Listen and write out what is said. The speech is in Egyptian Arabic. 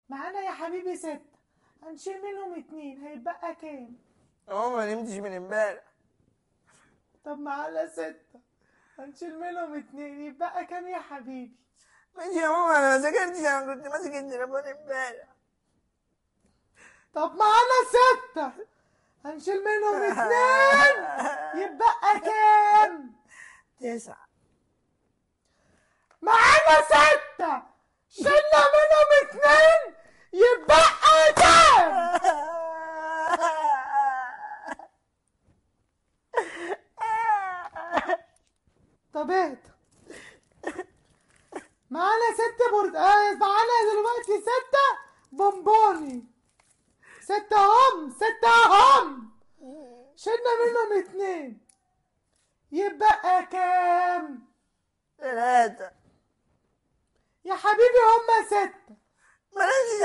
معانا يا حبيبي ستة هنشيل منهم اتنين هيبقى كام هو ما نمتش من امبارح طب معانا ستة هنشيل منهم اتنين يبقى كام يا حبيبي ماشي يا ماما انا ما ذاكرتش انا كنت ماسك التليفون امبارح طب معانا ستة هنشيل منهم اتنين يبقى كام تسعة معانا ستة شلنا منهم اتنين يبقى كام طب اهدى معانا ست برد آه معانا دلوقتي ستة بونبوني ستة هم ستة هم شلنا منهم اتنين يبقى كام ثلاثة يا حبيبي هما ستة مالهاش